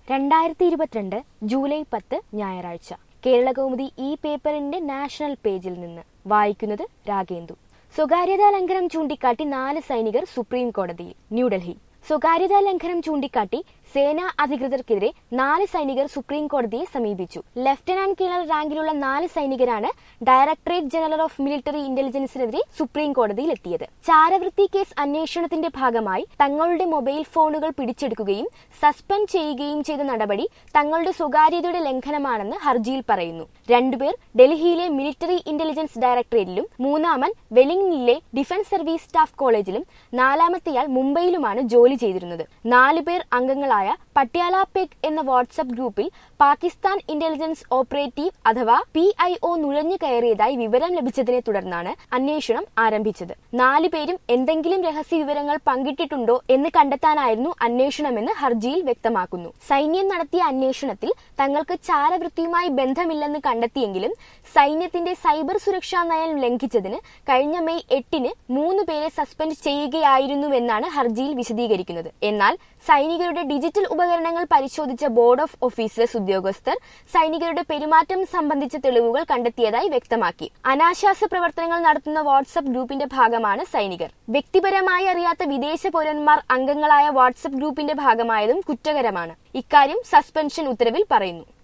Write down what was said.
രണ്ടായിരത്തി ഇരുപത്തിരണ്ട് ജൂലൈ പത്ത് ഞായറാഴ്ച കേരളകൗമുദി ഈ പേപ്പറിന്റെ നാഷണൽ പേജിൽ നിന്ന് വായിക്കുന്നത് രാഗേന്ദു സ്വകാര്യതാ ലംഘനം ചൂണ്ടിക്കാട്ടി നാല് സൈനികർ സുപ്രീം കോടതിയിൽ ന്യൂഡൽഹി സ്വകാര്യതാ ലംഘനം ചൂണ്ടിക്കാട്ടി സേനാ അധികൃതർക്കെതിരെ നാല് സൈനികർ സുപ്രീം കോടതിയെ സമീപിച്ചു ലഫ്റ്റനന്റ് കേണൽ റാങ്കിലുള്ള നാല് സൈനികരാണ് ഡയറക്ടറേറ്റ് ജനറൽ ഓഫ് മിലിറ്ററി ഇന്റലിജൻസിനെതിരെ സുപ്രീം കോടതിയിൽ എത്തിയത് ചാരവൃത്തി കേസ് അന്വേഷണത്തിന്റെ ഭാഗമായി തങ്ങളുടെ മൊബൈൽ ഫോണുകൾ പിടിച്ചെടുക്കുകയും സസ്പെൻഡ് ചെയ്യുകയും ചെയ്ത നടപടി തങ്ങളുടെ സ്വകാര്യതയുടെ ലംഘനമാണെന്ന് ഹർജിയിൽ പറയുന്നു രണ്ടുപേർ ഡൽഹിയിലെ മിലിറ്ററി ഇന്റലിജൻസ് ഡയറക്ടറേറ്റിലും മൂന്നാമൻ വെലിംഗ്ടണിലെ ഡിഫൻസ് സർവീസ് സ്റ്റാഫ് കോളേജിലും നാലാമത്തെയാൾ മുംബൈയിലുമാണ് ജോലി ചെയ്തിരുന്നത് നാല് പേർ അംഗങ്ങളായ പട്യാല പെഗ് എന്ന വാട്സ്ആപ്പ് ഗ്രൂപ്പിൽ പാകിസ്ഥാൻ ഇന്റലിജൻസ് ഓപ്പറേറ്റീവ് അഥവാ പി ഐ ഒ നുഴഞ്ഞു കയറിയതായി വിവരം ലഭിച്ചതിനെ തുടർന്നാണ് അന്വേഷണം ആരംഭിച്ചത് നാലു പേരും എന്തെങ്കിലും രഹസ്യ വിവരങ്ങൾ പങ്കിട്ടിട്ടുണ്ടോ എന്ന് കണ്ടെത്താനായിരുന്നു അന്വേഷണമെന്ന് ഹർജിയിൽ വ്യക്തമാക്കുന്നു സൈന്യം നടത്തിയ അന്വേഷണത്തിൽ തങ്ങൾക്ക് ചാരവൃത്തിയുമായി ബന്ധമില്ലെന്ന് കണ്ടെത്തിയെങ്കിലും സൈന്യത്തിന്റെ സൈബർ സുരക്ഷാ നയം ലംഘിച്ചതിന് കഴിഞ്ഞ മെയ് എട്ടിന് മൂന്ന് പേരെ സസ്പെൻഡ് ചെയ്യുകയായിരുന്നുവെന്നാണ് ഹർജിയിൽ വിശദീകരിക്കുന്നത് എന്നാൽ സൈനികരുടെ ഡിജിറ്റൽ ഉപകരണങ്ങൾ പരിശോധിച്ച ബോർഡ് ഓഫ് ഓഫീസേഴ്സ് ഉദ്യോഗസ്ഥർ സൈനികരുടെ പെരുമാറ്റം സംബന്ധിച്ച തെളിവുകൾ കണ്ടെത്തിയതായി വ്യക്തമാക്കി അനാശാസ പ്രവർത്തനങ്ങൾ നടത്തുന്ന വാട്സ്ആപ്പ് ഗ്രൂപ്പിന്റെ ഭാഗമാണ് സൈനികർ വ്യക്തിപരമായി അറിയാത്ത വിദേശ പൗരന്മാർ അംഗങ്ങളായ വാട്സ്ആപ്പ് ഗ്രൂപ്പിന്റെ ഭാഗമായതും കുറ്റകരമാണ് ഇക്കാര്യം സസ്പെൻഷൻ ഉത്തരവിൽ പറയുന്നു